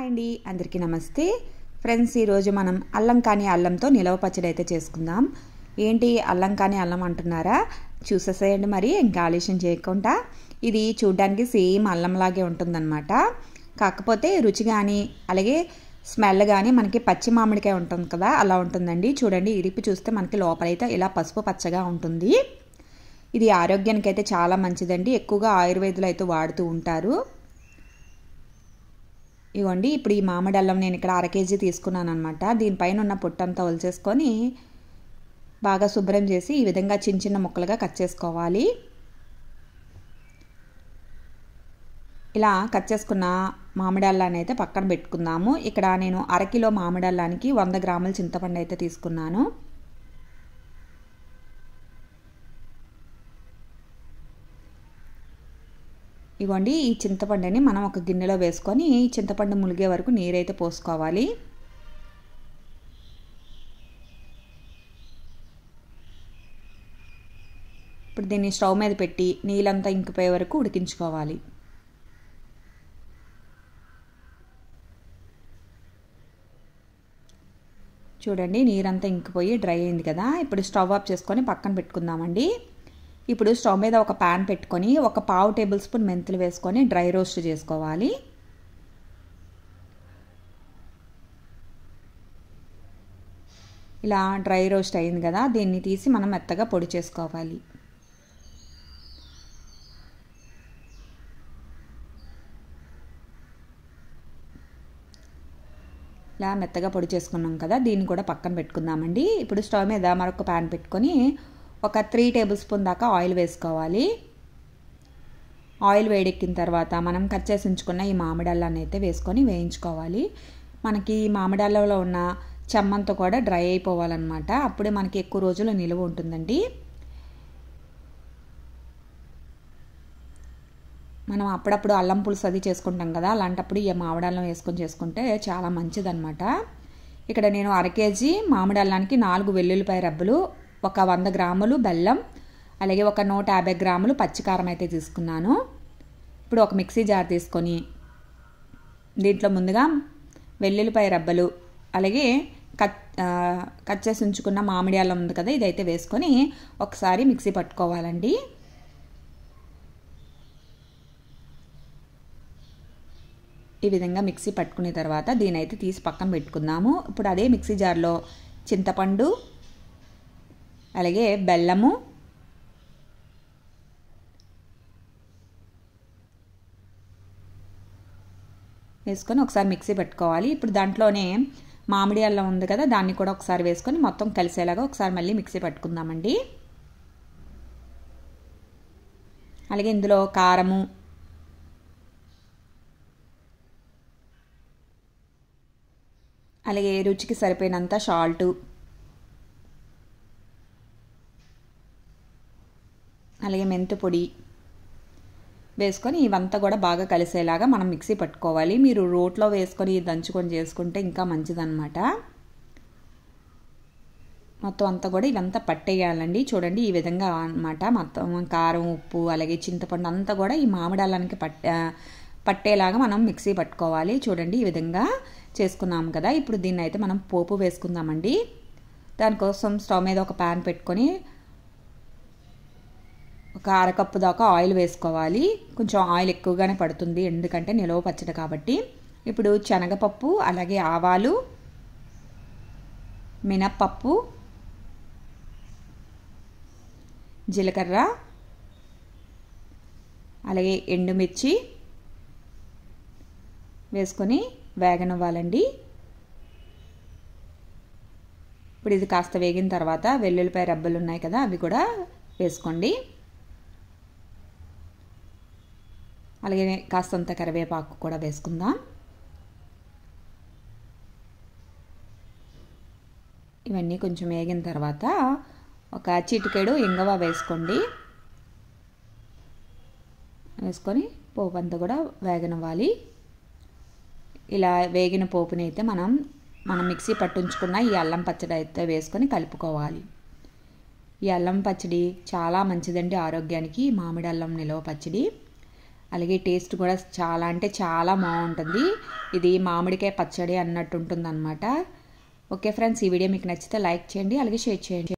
అండి అందరికీ నమస్తే ఫ్రెండ్స్ ఈరోజు మనం అల్లం కాని అల్లంతో నిలవ పచ్చడి అయితే చేసుకుందాం ఏంటి అల్లం కాని అల్లం అంటున్నారా చూసేసేయండి మరి ఇంకా ఆలస్యం చేయకుండా ఇది చూడ్డానికి సేమ్ అల్లంలాగే ఉంటుందన్నమాట కాకపోతే రుచి కానీ అలాగే స్మెల్ కానీ మనకి పచ్చి మామిడికాయ ఉంటుంది కదా అలా ఉంటుందండి చూడండి ఇరిపి చూస్తే మనకి లోపలైతే ఇలా పసుపు పచ్చగా ఉంటుంది ఇది ఆరోగ్యానికి అయితే చాలా మంచిదండి ఎక్కువగా ఆయుర్వేదులు అయితే వాడుతూ ఉంటారు ఇవ్వండి ఇప్పుడు ఈ మామిడి అల్లం నేను ఇక్కడ అర కేజీ తీసుకున్నాను అనమాట దీనిపైన ఉన్న పొట్టంతా ఒలిచేసుకొని బాగా శుభ్రం చేసి ఈ విధంగా చిన్న చిన్న ముక్కలుగా కట్ చేసుకోవాలి ఇలా కట్ చేసుకున్న మామిడి అల్లాన్ని అయితే పక్కన పెట్టుకుందాము ఇక్కడ నేను అరకిలో మామిడి అల్లానికి వంద గ్రాముల చింతపండు అయితే తీసుకున్నాను ఇవ్వండి ఈ చింతపండుని మనం ఒక గిన్నెలో వేసుకొని చింతపండు ములిగే వరకు నీరైతే పోసుకోవాలి ఇప్పుడు దీన్ని స్టవ్ మీద పెట్టి నీళ్ళంతా ఇంకిపోయే వరకు ఉడికించుకోవాలి చూడండి నీరంతా ఇంకిపోయి డ్రై అయింది కదా ఇప్పుడు స్టవ్ ఆఫ్ చేసుకొని పక్కన పెట్టుకుందామండి ఇప్పుడు స్టవ్ మీద ఒక ప్యాన్ పెట్టుకొని ఒక పావు టేబుల్ స్పూన్ మెంతులు వేసుకొని డ్రై రోస్ట్ చేసుకోవాలి ఇలా డ్రై రోస్ట్ అయింది కదా దీన్ని తీసి మనం మెత్తగా పొడి చేసుకోవాలి ఇలా మెత్తగా పొడి చేసుకున్నాం కదా దీన్ని కూడా పక్కన పెట్టుకుందామండి ఇప్పుడు స్టవ్ మీద మరొక ప్యాన్ పెట్టుకొని ఒక త్రీ టేబుల్ స్పూన్ దాకా ఆయిల్ వేసుకోవాలి ఆయిల్ వేడెక్కిన తర్వాత మనం కట్ చేసి ఉంచుకున్న ఈ మామిడల్లాన్ని అయితే వేసుకొని వేయించుకోవాలి మనకి ఈ మామిడల్లలో ఉన్న చెమ్మంతో కూడా డ్రై అయిపోవాలన్నమాట అప్పుడే మనకి ఎక్కువ రోజులు నిలువ ఉంటుందండి మనం అప్పుడప్పుడు అల్లం పులుసు అది చేసుకుంటాం కదా అలాంటప్పుడు ఈ మామిడల్లం వేసుకొని చేసుకుంటే చాలా మంచిదన్నమాట ఇక్కడ నేను అర కేజీ మామిడి అల్లానికి నాలుగు వెల్లుల్లిపాయ రబ్బలు ఒక వంద గ్రాములు బెల్లం అలాగే ఒక నూట యాభై గ్రాములు పచ్చికారం అయితే తీసుకున్నాను ఇప్పుడు ఒక మిక్సీ జార్ తీసుకొని దీంట్లో ముందుగా వెల్లుల్లిపాయ రబ్బలు అలాగే కట్ కట్ చేసి ఉంచుకున్న మామిడి అల్లం ఉంది కదా ఇదైతే వేసుకొని ఒకసారి మిక్సీ పట్టుకోవాలండి ఈ విధంగా మిక్సీ పట్టుకున్న తర్వాత దీని అయితే తీసి పక్కన పెట్టుకుందాము ఇప్పుడు అదే మిక్సీ జార్లో చింతపండు అలాగే బెల్లము వేసుకొని ఒకసారి మిక్సీ పెట్టుకోవాలి ఇప్పుడు దాంట్లోనే మామిడి అల్లం ఉంది కదా దాన్ని కూడా ఒకసారి వేసుకొని మొత్తం కలిసేలాగా ఒకసారి మళ్ళీ మిక్సీ పట్టుకుందామండి అలాగే ఇందులో కారము అలాగే రుచికి సరిపోయినంత సాల్టు అలాగే మెంతు పొడి వేసుకొని ఇవంతా కూడా బాగా కలిసేలాగా మనం మిక్సీ పట్టుకోవాలి మీరు రోట్లో వేసుకొని దంచుకొని చేసుకుంటే ఇంకా మంచిదన్నమాట మొత్తం అంతా కూడా ఇవంతా పట్టేయాలండి చూడండి ఈ విధంగా అనమాట మొత్తం కారం ఉప్పు అలాగే చింతపండు అంతా కూడా ఈ మామిడాలానికి పట్ట పట్టేలాగా మనం మిక్సీ పట్టుకోవాలి చూడండి ఈ విధంగా చేసుకున్నాం కదా ఇప్పుడు దీన్ని అయితే మనం పోపు వేసుకుందామండి దానికోసం స్టవ్ మీద ఒక ప్యాన్ పెట్టుకొని ఒక అరకప్పు దాకా ఆయిల్ వేసుకోవాలి కొంచెం ఆయిల్ ఎక్కువగానే పడుతుంది ఎందుకంటే నిలవ పచ్చడి కాబట్టి ఇప్పుడు శనగపప్పు అలాగే ఆవాలు మినప్పప్పు జీలకర్ర అలాగే ఎండుమిర్చి వేసుకొని వేగనివ్వాలండి ఇప్పుడు ఇది కాస్త వేగిన తర్వాత వెల్లుల్లిపాయ రబ్బలు ఉన్నాయి కదా అవి కూడా వేసుకోండి అలాగే కాస్తంత కరివేపాకు కూడా వేసుకుందాం ఇవన్నీ కొంచెం వేగిన తర్వాత ఒక చిటికెడు ఇంగవ వేసుకోండి వేసుకొని పోపు అంతా కూడా వేగనివ్వాలి ఇలా వేగిన పోపుని అయితే మనం మనం మిక్సీ పట్టుంచుకున్న ఈ అల్లం పచ్చడి అయితే వేసుకొని కలుపుకోవాలి ఈ అల్లం పచ్చడి చాలా మంచిదండి ఆరోగ్యానికి మామిడి అల్లం నిలవ పచ్చడి అలాగే టేస్ట్ కూడా చాలా అంటే చాలా బాగుంటుంది ఇది మామిడికాయ పచ్చడి అన్నట్టు ఉంటుంది అనమాట ఓకే ఫ్రెండ్స్ ఈ వీడియో మీకు నచ్చితే లైక్ చేయండి అలాగే షేర్ చేయండి